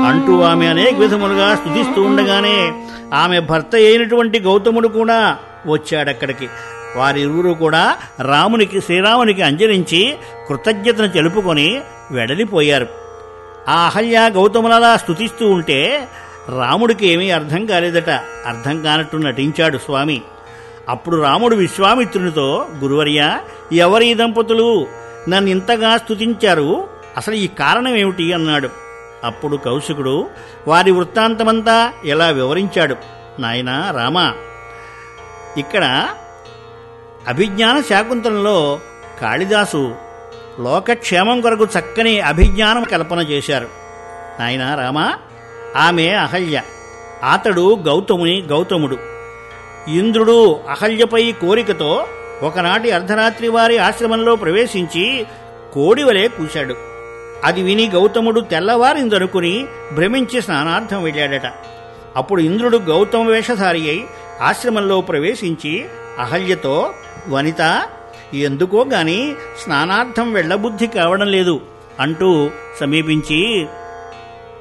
అంటూ ఆమె అనేక విధములుగా స్తుతిస్తూ ఉండగానే ఆమె భర్త అయినటువంటి గౌతముడు కూడా వచ్చాడక్కడికి వారిరువురు కూడా రామునికి శ్రీరామునికి అంజరించి కృతజ్ఞతను తెలుపుకొని వెడలిపోయారు ఆ అహల్య గౌతములలా స్తుతిస్తూ ఉంటే రాముడికి ఏమీ అర్థం కాలేదట అర్థం కానట్టు నటించాడు స్వామి అప్పుడు రాముడు విశ్వామిత్రునితో గురువర్య ఎవరి ఈ దంపతులు నన్ను ఇంతగా స్తుతించారు అసలు ఈ కారణం ఏమిటి అన్నాడు అప్పుడు కౌశికుడు వారి వృత్తాంతమంతా ఎలా వివరించాడు నాయనా రామా ఇక్కడ అభిజ్ఞాన శాకుంతలంలో కాళిదాసు లోకక్షేమం కొరకు చక్కని అభిజ్ఞానం కల్పన చేశారు నాయన రామా ఆమె అహల్య అతడు గౌతముని గౌతముడు ఇంద్రుడు అహల్యపై కోరికతో ఒకనాటి అర్ధరాత్రి వారి ఆశ్రమంలో ప్రవేశించి కోడివలే కూశాడు అది విని గౌతముడు తెల్లవారిందనుకుని భ్రమించి స్నానార్థం వెళ్ళాడట అప్పుడు ఇంద్రుడు గౌతమ వేషధారి అయి ఆశ్రమంలో ప్రవేశించి అహల్యతో వనిత ఎందుకో గాని స్నానార్థం వెళ్ళబుద్ధి కావడం లేదు అంటూ సమీపించి